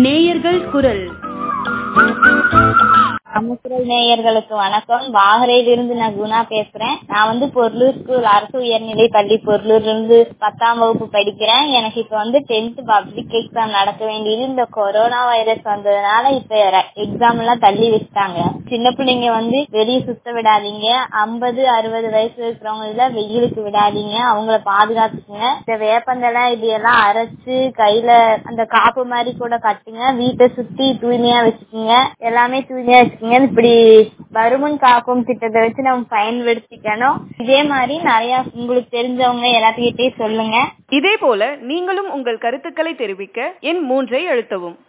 நேயர்கள் குரல் அமுக்குரல் நேயர்களுக்கு வணக்கம் வாகரையில இருந்து நான் குணா பேசுறேன் நான் வந்து பொருளூர் ஸ்கூல் அரசு உயர்நிலை பள்ளி பொருளூர்ல இருந்து பத்தாம் வகுப்பு படிக்கிறேன் எனக்கு இப்ப வந்து டென்த் பப்ளிக் எக்ஸாம் நடக்க வேண்டியது இந்த கொரோனா வைரஸ் வந்ததுனால இப்ப எக்ஸாம் எல்லாம் தள்ளி வச்சுட்டாங்க சின்ன பிள்ளைங்க வந்து வெளியே சுத்த விடாதீங்க ஐம்பது அறுபது வயசு இருக்கிறவங்க எல்லாம் வெயிலுக்கு விடாதீங்க அவங்கள பாதுகாத்துக்குங்க இந்த வேப்பந்தலை இது எல்லாம் அரைச்சு கையில அந்த காப்பு மாதிரி கூட கட்டுங்க வீட்டை சுத்தி தூய்மையா வச்சுக்கோங்க எல்லாமே தூய்மையா வச்சுக்கோங்க இப்படி வருமுன் காக்கும் திட்டத்தை வச்சு நம்ம பயன்படுத்திக்கணும் இதே மாதிரி நிறைய உங்களுக்கு தெரிஞ்சவங்க எல்லாத்துக்கிட்டே சொல்லுங்க இதே போல நீங்களும் உங்கள் கருத்துக்களை தெரிவிக்க எண் மூன்றை அழுத்தவும்